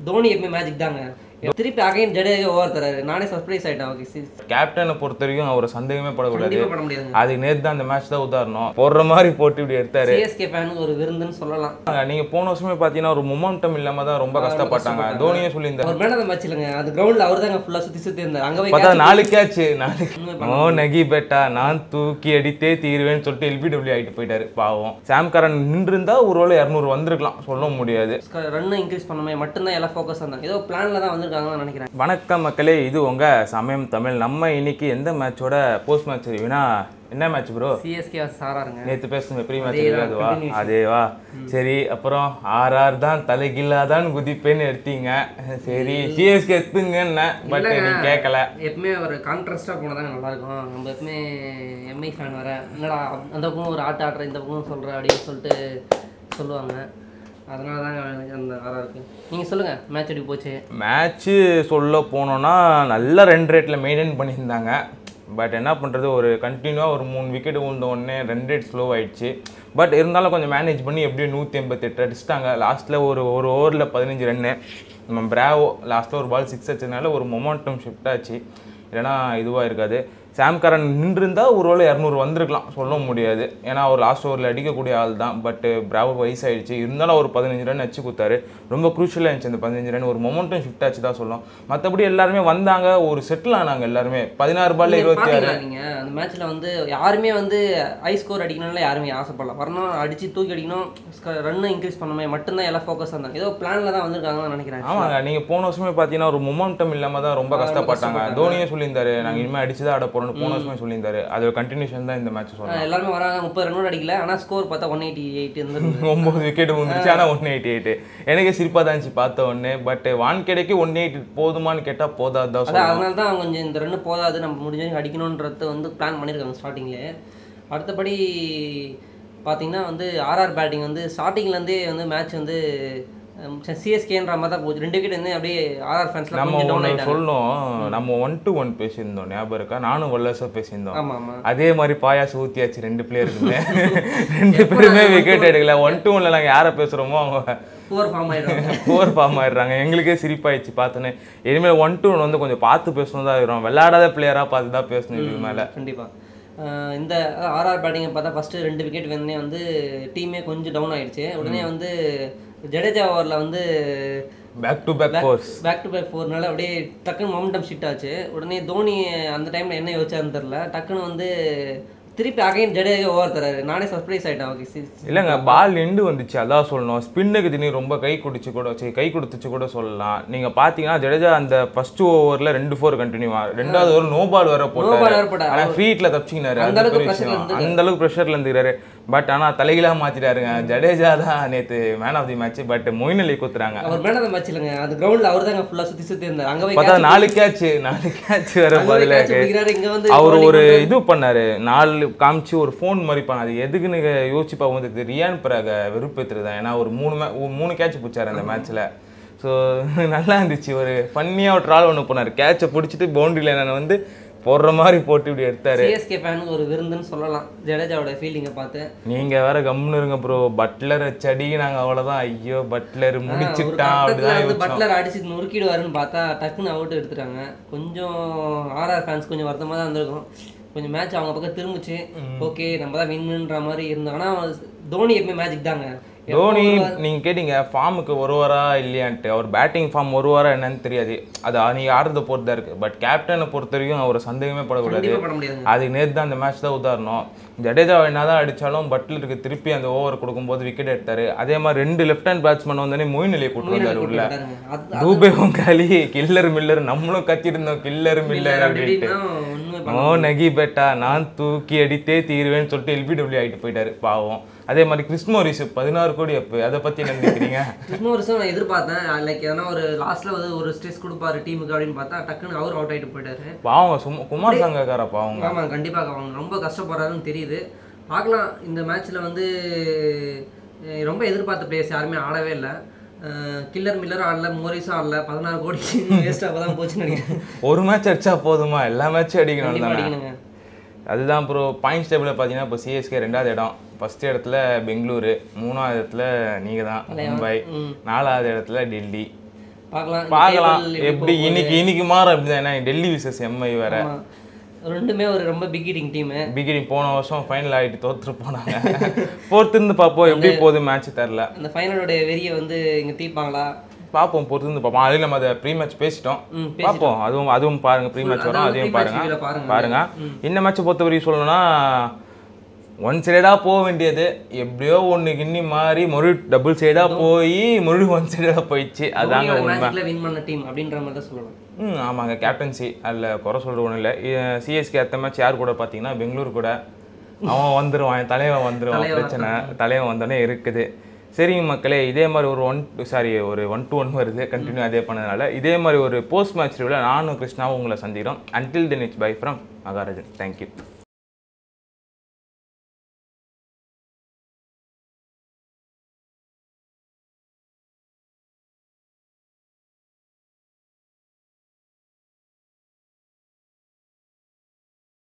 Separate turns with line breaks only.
தோனி எப்பவுமே மேஜிக் தாங்க திருப்பி அகைன் ஜடேஜா ஓவர் தராரு நானே சர்ப்ரைஸ் ஆயிட்டேன் ஓகே
கேப்டனை பொறுத்த வரைக்கும் அவர் சந்தேகமே படக்கூடாது
கண்டிப்பா பண்ண முடியாதுங்க
அதுக்கு நேத்து தான் அந்த மேட்ச் தான் உதாரணம் போடுற மாதிரி போட்டு இப்படி எடுத்தாரு
சிஎஸ்கே ஃபேனுக்கு ஒரு விருந்துன்னு சொல்லலாம்
நீங்க போன வருஷமே பாத்தீங்கன்னா ஒரு மொமெண்டம் இல்லாம தான் ரொம்ப கஷ்டப்பட்டாங்க தோனியே சொல்லியிருந்தாரு
அவர் மேல அந்த மேட்ச் இல்லைங்க அது கிரவுண்ட்ல அவர் தாங்க ஃபுல்லா சுத்தி சுத்தி இருந்தார் அங்க போய்
பார்த்தா
catch
நாலு கேட்ச் நாலு
உண்மை
ஓ நகி பெட்டா நான் தூக்கி அடித்தே தீருவேன்னு சொல்லிட்டு எல்பிடபிள்யூ ஆயிட்டு போயிட்டாரு பாவம் சாம் கரன் நின்றுருந்தா ஒரு வேளை இரநூறு வந்திருக்கலாம் சொல்ல முடியாது
ரன் இன்க்ரீஸ் பண்ணமே மட்டும்தான் எல்லாம் ஃபோக்கஸ் இருந்தாங்க ஏதோ பிளான்ல தான் வந்திருக்காங்கன்னு நினைக்கிறேன்
வணக்கம் மக்களே இது உங்க சமயம் தமிழ் நம்ம இன்னைக்கு எந்த மேட்சோட போஸ்ட் மேட்ச் ரிவ்யூனா என்ன மேட்ச் ப்ரோ
சிஎஸ்கே சாராருங்க
நேத்து பேசுன ப்ரீ மேட்ச்
அதேதான்,
அதுவா
continuation.
அதேவா சரி அப்புறம் ஆர்ஆர் தான் தலைகில்லாதான் குதிப்பேன்னு எடுத்தீங்க சரி சிஎஸ்கே எடுத்துங்கன்னு பட்
இல்லைங்க.
நீ கேட்கல
எப்பவுமே ஒரு கான்ட்ராஸ்டாக போனதாங்க நல்லா இருக்கும் நம்ம எப்பவுமே எம்ஐ ஃபேன் வர என்னடா அந்த பக்கம் ஒரு ஆட்டு ஆடுற இந்த பக்கம் சொல்கிற அப்படின்னு சொல்லிட்டு சொல்லுவாங்க அதனால தாங்க அந்த வர இருக்கு நீங்கள் சொல்லுங்கள் மேட்ச் எப்படி போச்சு
மேட்ச்சு சொல்ல போனோன்னா நல்ல ரன் ரேட்டில் மெயின்டைன் பண்ணியிருந்தாங்க பட் என்ன பண்ணுறது ஒரு கண்டினியூவாக ஒரு மூணு விக்கெட் விழுந்த உடனே ரன் ரேட் ஸ்லோ ஆயிடுச்சு பட் இருந்தாலும் கொஞ்சம் மேனேஜ் பண்ணி எப்படியும் நூற்றி எண்பத்தெட்டு அடிச்சிட்டாங்க லாஸ்ட்டில் ஒரு ஒரு ஓவரில் பதினஞ்சு ரன்னு நம்ம பிராவோ லாஸ்ட்டில் ஒரு பால் சிக்ஸ் அடிச்சதுனால ஒரு மொமெண்டம் ஷிஃப்ட் ஆச்சு இல்லைன்னா இதுவாக இருக்காது சாம் கரன் நின்றுருந்தா ஒரு வேளை இரநூறு வந்திருக்கலாம் சொல்ல முடியாது ஏன்னா அவர் லாஸ்ட் ஓவரில் அடிக்கக்கூடிய ஆள் தான் பட் பிராவோ வயசாயிடுச்சு இருந்தாலும் அவர் பதினஞ்சு ரன் அடிச்சு கொடுத்தாரு ரொம்ப குரூஷியலாக இருந்துச்சு அந்த பதினஞ்சு ரன் ஒரு மொமெண்டம் ஷிஃப்ட் ஆச்சு தான் சொல்லலாம் மற்றபடி எல்லாருமே வந்தாங்க ஒரு செட்டில் ஆனாங்க எல்லாருமே பதினாறு பால்ல இருபத்தி ஆறு
பார்த்தீங்களா நீங்கள் அந்த மேட்ச்சில் வந்து யாருமே வந்து ஹை ஸ்கோர் அடிக்கணும்னு யாருமே ஆசைப்படல வரணும் அடிச்சு தூக்கி அடிக்கணும் ரன்னை இன்க்ரீஸ் பண்ணமே மட்டும்தான் எல்லாம் ஃபோக்கஸ் இருந்தாங்க ஏதோ பிளான்ல தான் வந்திருக்காங்கன்னு நினைக்கிறேன்
ஆமாங்க நீங்க போன வருஷமே பார்த்தீங்கன்னா ஒரு மொமெண்டம் இல்லாம தான் ரொம்ப கஷ்டப்பட்டாங்க தோனியே சொல்லியிருந்தாரு நாங்க இனிமேல் அடிச்சு தான் ஆட போறோம்னு போன வருஷமே சொல்லியிருந்தாரு அது கண்டினியூஷன் தான் இந்த மேட்ச் சொல்லலாம்
ஆஹ் எல்லாருமே வராங்க முப்பது ரன் கூட அடிக்கல ஆனால் ஸ்கோர் பார்த்தா ஒன் எயிட்டி எயிட் இருந்தது
ஒம்பது விக்கெட் வந்துருச்சு ஆனால் ஒன் எயிட்டி எயிட் எனக்கே சிரிப்பாக தான் இருந்துச்சு பார்த்த உடனே பட் வான்கேடைக்கு ஒன் எயிட்டி போதுமான்னு கேட்டால் போதாது தான்
அதான்
சொல்லலாம்
அதனால தான் அவங்க கொஞ்சம் இந்த ரன்னு போதாது நம்ம முடிஞ்ச வரைக்கும் அடிக்கணுன்றத வந்து பிளான் பண்ணியிருக்காங்க ஸ்டார்டிங்லேயே அடுத்தபடி பார்த்தீங்கன்னா வந்து ஆர்ஆர் பேட்டிங் வந்து ஸ்டார்டிங்லேருந்தே வந்து மேட்ச் வந்து சிஎஸ்கேன்ற மாதிரி தான் போச்சு ரெண்டு விக்கெட் வந்து அப்படியே ஆர்ஆர் ஃபேன்ஸ்லாம்
நம்ம
கொஞ்சம் டவுன்
ஒன்று
ஆயிட்டாங்க
சொல்லணும் நம்ம ஒன் டு ஒன் பேசியிருந்தோம் ஞாபகம் இருக்கா நானும் வல்லஸாக பேசியிருந்தோம்
ஆமாம் ஆமாம்
அதே மாதிரி பாயாசம் ஊற்றியாச்சு ரெண்டு பிளேயருக்குமே ரெண்டு பேருமே விக்கெட் எடுக்கல ஒன் டு ஒன்ல நாங்கள் யாரை பேசுகிறோமோ அவங்க
புவர் ஃபார்ம் ஆயிடுவாங்க
போர் ஃபார்ம் ஆயிடுறாங்க எங்களுக்கே சிரிப்பாயிடுச்சு பார்த்தோன்னே இனிமேல் ஒன் டு ஒன் வந்து கொஞ்சம் பார்த்து பேசணும் தான் இருக்கும் விளையாடாத பிளேயராக பார்த்து தான் பேசணும் இதுக்கு மேலே
கண்டிப்பாக இந்த ஆர்ஆர் பேட்டிங்கை பார்த்தா ஃபஸ்ட்டு ரெண்டு விக்கெட் வந்து வந்து டீமே கொஞ்சம் டவுன் ஆயிடுச்சு உடனே வந்து ஜடேஜா ஓவரில் வந்து
back to back fours
back to back ஃபோர்னால அப்படியே டக்குன்னு மொமெண்டம் ஷிட் ஆச்சு உடனே தோனி அந்த டைமில் என்ன யோசிச்சாருன்னு தெரில டக்குன்னு வந்து திருப்பி அகைன் ஜடேஜா ஓவர் தராரு நானே சர்ப்ரைஸ் ஆகிட்டேன் ஓகே
இல்லைங்க பால் எண்டு வந்துச்சு அதான் சொல்லணும் ஸ்பின்னுக்கு திடீர் ரொம்ப கை குடிச்சு கூட சரி கை கொடுத்துச்சு கூட சொல்லலாம் நீங்கள் பார்த்தீங்கன்னா ஜடேஜா அந்த ஃபர்ஸ்ட் ஓவரில் ரெண்டு ஃபோர் கண்டினியூவா ரெண்டாவது ஓவர் நோ பால் வர
No ball
போட்டாரு
வர போட்டாரு.
ஆனால் ஃபீட்டில் தப்பிச்சிக்கினாரு
அந்த
அது
அளவுக்கு
பெரிய
pressure ல
விஷயம். அந்த அளவுக்கு ப்ரெஷரில் இருந்துக்கிறாரு பட் ஆனால் தலைகீழா மாற்றிட்டாருங்க ஜடேஜா தான் நேற்று man of the match but Moeen Ali குத்துறாங்க
அவர் மேலே தான் மேட்ச் இல்லைங்க அது கிரவுண்டில் அவர் தாங்க ஃபுல்லாக சுற்றி சுற்றி இருந்தார் அங்கே போய்
பார்த்தா
catch
நாலு கேட்ச் நாலு கேட்ச் வர
அங்க போய்
பதிலாக
catch பிடிக்கிறாரு இங்கே வந்து
அவர்
bowling
ஒரு
பண்றாரு.
இது பண்ணாரு நாலு காமிச்சு ஒரு ஃபோன் மாதிரி பண்ணாரு எதுக்குன்னு யோசிச்சு பார்க்கும்போது ரியான் பராக வெறுப்பேற்றுதான் ஏன்னா ஒரு மூணு மே ஒரு மூணு கேட்ச் பிடிச்சாரு அந்த மேட்ச்ல ஸோ நல்லா இருந்துச்சு ஒரு ஃபன்னியாக ஒரு ட்ரால் ஒன்று பண்ணாரு கேட்சை பிடிச்சிட்டு பவுண்டரியில் நான் வந்து போடுற மாதிரி போட்டு இப்படி எடுத்தாரு
சிஎஸ்கே ஃபேனுக்கு ஒரு விருந்துன்னு சொல்லலாம் ஜடேஜாவோட ஃபீல்டிங்கை பார்த்து
நீங்க வேற கம்முன்னு இருங்க ப்ரோ பட்லர் செடி நாங்க அவ்வளவுதான் ஐயோ பட்லர்
ஒரு
முடிச்சுட்டான்
கட்டத்துல
அப்படிதான்
வந்து
யோசிச்சோம்
பட்லர் அடிச்சு நொறுக்கிடுவாருன்னு பார்த்தா டக்குன்னு அவுட் எடுத்துட்டாங்க கொஞ்சம் ஆர்ஆர் ஃபேன்ஸ் கொஞ்சம் வருத்தமாக தான் இருந்திருக்கும் கொஞ்சம் மேட்ச் அவங்க பக்கம் திரும்பிச்சு ஓகே நம்ம தான் வின்னுன்ற மாதிரி இருந்தோம் ஆனால் தோனி எப்பவுமே மேஜிக் தாங்க
தோனி நீங்க கேட்டீங்க ஃபார்முக்கு ஒரு வாரா இல்லையான்ட்டு அவர் பேட்டிங் ஃபார்ம் ஒரு வாரம் என்னன்னு தெரியாது அது நீங்க ஆடுறத பொறுத்து தான் இருக்கு பட் கேப்டனை பொறுத்த வரைக்கும் அவர் சந்தேகமே படக்கூடாது
கண்டிப்பாக பண்ண முடியாதுங்க
அதுக்கு நேத்து தான் அந்த மேட்ச் தான் உதாரணம் ஜடேஜா என்னதான் அடிச்சாலும் பட்லருக்கு திருப்பி அந்த ஓவர் கொடுக்கும்போது விக்கெட் எடுத்தாரு அதே மாதிரி ரெண்டு லெஃப்ட் ஹேண்ட் பேட்ஸ்மேன் வந்தோடனே மொயின் அலியை கூட்டு வந்தாரு உள்ள
விட்டாருங்க. அது
தூபேவும் காலி கில்லர் மில்லர் நம்மளும் கத்திருந்தோம் கில்லர் மில்லர் அப்படின்ட்டு
அப்படின்னா உண்மை
ஓ நகி பெட்டா நான் தூக்கி அடித்தே தீருவேன்னு சொல்லிட்டு எல்பிடபிள்யூ ஆகிட்டு போயிட்டாரு பாவம் அதே மாதிரி கிறிஸ்மோரிஸ் பதினாறு கோடி அப்பு அதை பத்தி என்ன நினைக்கிறீங்க
கிறிஸ்மோ வருஷம் நான் எதிர்பார்த்தேன் லைக் எதனா ஒரு லாஸ்ட்ல வந்து ஒரு ஸ்ட்ரெஸ் கொடுப்பாரு டீமுக்கு அப்படின்னு பார்த்தா டக்குன்னு அவர் அவுட் ஆயிட்டு போயிட்டாரு
பாவங்க சும்மா குமார் சங்கக்கார பாவங்க
ஆமா கண்டிப்பாக அவங்க ரொம்ப கஷ்டப்படுறாருன்னு தெரியுது பார்க்கலாம் இந்த மேட்ச்ல வந்து அஹ், ரொம்ப எதிர்பார்த்த பிளேயர்ஸ் யாருமே ஆடவே இல்லை கில்லர் மில்லரும் ஆடல மோரிஸும் ஆடல பதினாறு கோடி வேஸ்ட்டாக தான் போச்சுன்னு நினைக்கிறேன்
ஒரு மேட்ச் அடிச்சா போதுமா எல்லா மேட்சும் அடிக்கணும்
கண்டிப்பா
தானே
அடிக்கணுங்க
அதுதான் ப்ரோ பாயிண்ட்ஸ் டேபிளில் பார்த்தீங்கன்னா இப்போ சிஎஸ்கே ரெண்டாவது இடம் ஃபர்ஸ்ட் இடத்துல பெங்களூரு மூணாவது இடத்துல நீங்கள் தான் மும்பை
ம்.
நாலாவது இடத்துல டெல்லி
பார்க்கலாம் இந்த
பார்க்கலாம்
table
எப்படி
போக
இன்னைக்கு இன்னைக்கு மாறும் அப்படிதான் ஏன்னா டெல்லி விசஸ் எம்ஐ வேற
ஆமா. ரெண்டுமே ஒரு ரொம்ப பிக் ஹிட்டிங் டீமு
பிகினிங் போன வருஷம் ஃபைனல் ஆகிட்டு தோத்துட்டு போனாங்க பொறுத்திருந்து பார்ப்போம் எப்படி போகுது மேட்ச் தெரில
அந்த ஃபைனலோடைய வெறியை வந்து இங்க தீர்ப்பாங்களா
பார்ப்போம் பொறுத்திருந்து பார்ப்போம் அதில் நம்ம அதை ப்ரீ மேட்ச் பேசிட்டோம்
ம்,
பார்ப்போம் அதுவும் அதுவும் பாருங்க ப்ரீ மேட்ச் வரும்
அதாவது
அதையும்
pre-match
பாருங்க
review-ல பாருங்க.
பாருங்க இந்த மேட்சை பொறுத்த வரைக்கும் சொல்லணும்னா ஒன் சைடாக போக வேண்டியது எப்படியோ ஒன்று கிண்ணி மாறி மறுபடியும் டபுள் சைடாக போய் மறுபடியும் ஒன் சைடாக போயிடுச்சு அதாங்க உண்மை
மேட்ச்ல வின் பண்ண டீம் அப்படின்ற மாதிரி தான் சொல்லலாம்
ம் ஆமாங்க கேப்டன்சி அதில் குறை சொல்கிற ஒன்றும் இல்லை சிஎஸ்கே அடுத்த மேட்ச் யார் கூட பார்த்தீங்கன்னா பெங்களூர் கூட அவன் வந்துடுவான் தலைவன் வந்துடுவான்
தலைவன்
பிரச்சனை தலைவன் வந்தோடனே இருக்குது சரிங்க மக்களே இதே மாதிரி ஒரு ஒன் சாரி ஒரு ஒன் டு ஒன் வருது கண்டினியூ அதே பண்ணதுனால இதே மாதிரி ஒரு போஸ்ட் மேட்ச் நானும் கிருஷ்ணாவும் உங்களை சந்திக்கிறோம் until then it's bye from Maharajan thank you